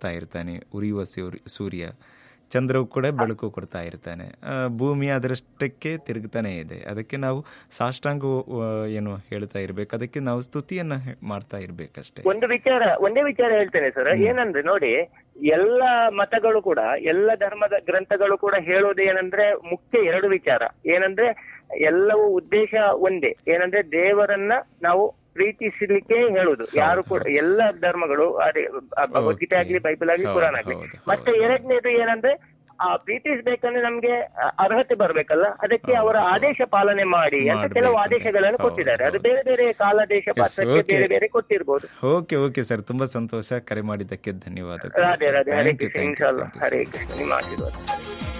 ಕೊಡ್ತಾ ಇರ್ತಾನೆ ಉರಿಯುವ ಸೂರ್ಯ ಸೂರ್ಯ ಚಂದ್ರವು ಕೂಡ ಬೆಳಕು ಕೊಡ್ತಾ ಇರ್ತಾನೆ ಆ, ಭೂಮಿ ಅದರಷ್ಟಕ್ಕೆ ತಿರುಗ್ತಾನೆ ಇದೆ ಅದಕ್ಕೆ ನಾವು ಸಾಷ್ಟಾಂಗ ಆ, ಏನು ಹೇಳ್ತಾ ಇರ್ಬೇಕು ಅದಕ್ಕೆ ನಾವು ಸ್ತುತಿಯನ್ನ ಹೆ- ಮಾಡ್ತಾ ಇರ್ಬೇಕಷ್ಟೇ ಒಂದು ವಿಚಾರ ಒಂದೇ ವಿಚಾರ ಹೇಳ್ತೇನೆ ಸರ್ ಏನಂದ್ರೆ ನೋಡಿ ಎಲ್ಲ ಮತಗಳು ಕೂಡ ಎಲ್ಲ ಧರ್ಮದ ಗ್ರಂಥಗಳು ಕೂಡ ಹೇಳೋದು ಏನಂದ್ರೆ ಮುಖ್ಯ ಎರಡು ವಿಚಾರ ಏನಂದ್ರೆ ಎಲ್ಲವೂ ಉದ್ದೇಶ ಒಂದೇ ಏನಂದ್ರೆ ದೇವರನ್ನ ನಾವು ಪ್ರೀತಿಸಲಿಕ್ಕೆ ಹೇಳುದು ಯಾರು ಕೂಡ ಎಲ್ಲ ಧರ್ಮಗಳು ಅದೇ ಆ ಭಗವದ್ಗೀತೆ ಆಗ್ಲಿ ಬೈಬಲ್ ಆಗ್ಲಿ ಹೌದು, ಕುರಾನ್ ಆಗ್ಲಿ ಹೌದು, ಮತ್ತೆ ಎರಡನೇದು ಏನಂದ್ರೆ ಆ ಪ್ರೀತಿಸ್ಬೇಕಂದ್ರೆ ನಮ್ಗೆ ಅ- ಅರ್ಹತೆ ಬರ್ಬೇಕಲ್ಲ ಅದಕ್ಕೆ ಅವರ ಆದೇಶ ಪಾಲನೆ ಮಾಡಿ ಅಂತ ಕೆಲವು ಮಾಡ್ಬೇಕು. ಆದೇಶಗಳನ್ನು ಹೌದು, ಕೊಟ್ಟಿದ್ದಾರೆ ಅದು ಹೌದು. ಬೇರೆ ಬೇರೆ ಕಾಲ ದೇಶ ಪಾತ್ರಕ್ಕೆ okay. ಬೇರೆ ಬೇರೆ ಕೊಟ್ಟಿರ್ಬೋದು ಓಕೆ ಓಕೆ ಸರ್ ತುಂಬಾ ಸಂತೋಷ ಕರೆ ಮಾಡಿದ್ದಕ್ಕೆ ಧನ್ಯವಾದಗಳು Radhe sir. Radhe Hare Thank you, Krishna thank you, ಇನ್ಶಾಲ್ಲ thank you, Hare sir. Krishna ನಿಮ್ಮ ಆಶೀರ್ವಾದ